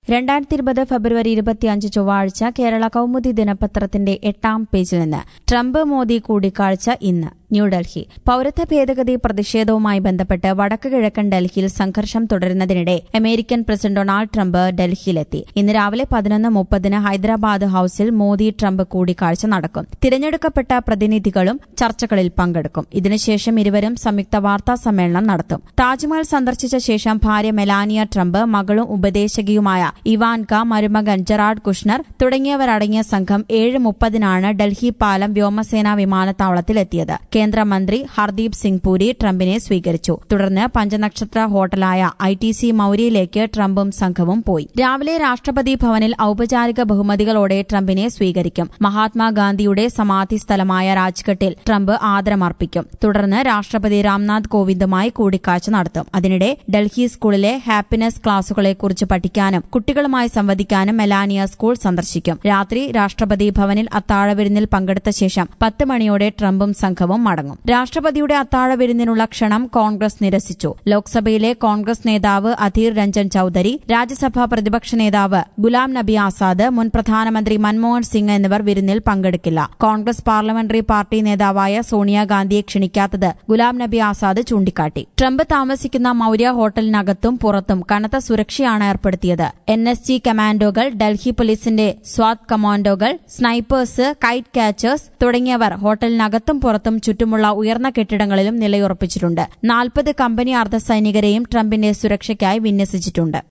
രണ്ടായിരത്തി ഇരുപത് ഫെബ്രുവരി ഇരുപത്തിയഞ്ച് ചൊവ്വാഴ്ച കേരള കൗമുദി ദിനപത്രത്തിന്റെ എട്ടാം പേജിൽ നിന്ന് ട്രംപ് മോദി കൂടിക്കാഴ്ച ഇന്ന് ന്യൂഡൽഹി പൌരത്വ ഭേദഗതി പ്രതിഷേധവുമായി ബന്ധപ്പെട്ട് വടക്ക് കിഴക്കൻ ഡൽഹിയിൽ സംഘർഷം തുടരുന്നതിനിടെ അമേരിക്കൻ പ്രസിഡന്റ് ഡൊണാൾഡ് ട്രംപ് ഡൽഹിയിലെത്തി ഇന്ന് രാവിലെ പതിനൊന്ന് മുപ്പതിന് ഹൈദരാബാദ് ഹൌസിൽ മോദി ട്രംപ് കൂടിക്കാഴ്ച നടക്കും തിരഞ്ഞെടുക്കപ്പെട്ട പ്രതിനിധികളും ചർച്ചകളിൽ പങ്കെടുക്കും ഇതിനുശേഷം ഇരുവരും സംയുക്ത വാർത്താ സമ്മേളനം നടത്തും താജ്മഹൽ സന്ദർശിച്ച ശേഷം ഭാര്യ മെലാനിയ ട്രംപ് മകളും ഉപദേശകിയുമായ ഇവാൻക മരുമകൻ ജെറാഡ് കുഷ്ണർ തുടങ്ങിയവരടങ്ങിയ സംഘം ഏഴ് മുപ്പതിനാണ് ഡൽഹി പാലം വ്യോമസേനാ വിമാനത്താവളത്തിലെത്തിയത് കേന്ദ്രമന്ത്രി ഹർദീപ് സിംഗ് പുരി ട്രംപിനെ സ്വീകരിച്ചു തുടർന്ന് പഞ്ചനക്ഷത്ര ഹോട്ടലായ ഐ ടി സി മൌര്യയിലേക്ക് ട്രംപും സംഘവും പോയി രാവിലെ രാഷ്ട്രപതി ഭവനിൽ ഔപചാരിക ബഹുമതികളോടെ ട്രംപിനെ സ്വീകരിക്കും മഹാത്മാഗാന്ധിയുടെ സമാധി സ്ഥലമായ രാജ്ഘട്ടിൽ ട്രംപ് ആദരമർപ്പിക്കും തുടർന്ന് രാഷ്ട്രപതി രാംനാഥ് കോവിന്ദുമായി കൂടിക്കാഴ്ച നടത്തും അതിനിടെ ഡൽഹി സ്കൂളിലെ ഹാപ്പിനെസ് ക്ലാസുകളെക്കുറിച്ച് പഠിക്കാനും കുട്ടികളുമായി സംവദിക്കാനും മെലാനിയ സ്കൂൾ സന്ദർശിക്കും രാത്രി രാഷ്ട്രപതി ഭവനിൽ അത്താഴവിരുന്നിൽ പങ്കെടുത്ത ശേഷം പത്ത് മണിയോടെ ട്രംപും സംഘവും മടങ്ങും രാഷ്ട്രപതിയുടെ അത്താഴവിരുന്നിനുള്ള ക്ഷണം കോൺഗ്രസ് നിരസിച്ചു ലോക്സഭയിലെ കോൺഗ്രസ് നേതാവ് അധീർ രഞ്ജൻ ചൌധരി രാജ്യസഭാ പ്രതിപക്ഷ നേതാവ് ഗുലാം നബി ആസാദ് മുൻ പ്രധാനമന്ത്രി മൻമോഹൻ സിംഗ് എന്നിവർ വിരുന്നിൽ പങ്കെടുക്കില്ല കോൺഗ്രസ് പാർലമെന്ററി പാർട്ടി നേതാവായ സോണിയാഗാന്ധിയെ ക്ഷണിക്കാത്തത് ഗുലാം നബി ആസാദ് ചൂണ്ടിക്കാട്ടി ട്രംപ് താമസിക്കുന്ന മൌര്യ ഹോട്ടലിനകത്തും പുറത്തും കനത്ത സുരക്ഷയാണ് ഏർപ്പെടുത്തിയത് എൻ എസ് ജി കമാൻഡോകൾ ഡൽഹി പോലീസിന്റെ സ്വാത് കമാൻഡോകൾ സ്നൈപ്പേഴ്സ് കൈറ്റ് കാച്ചേഴ്സ് തുടങ്ങിയവർ ഹോട്ടലിനകത്തും പുറത്തും ചുറ്റുമുള്ള ഉയർന്ന കെട്ടിടങ്ങളിലും നിലയുറപ്പിച്ചിട്ടുണ്ട് നാൽപ്പത് കമ്പനി അർദ്ധസൈനികരെയും ട്രംപിന്റെ സുരക്ഷയ്ക്കായി വിന്യസിച്ചിട്ടുണ്ട്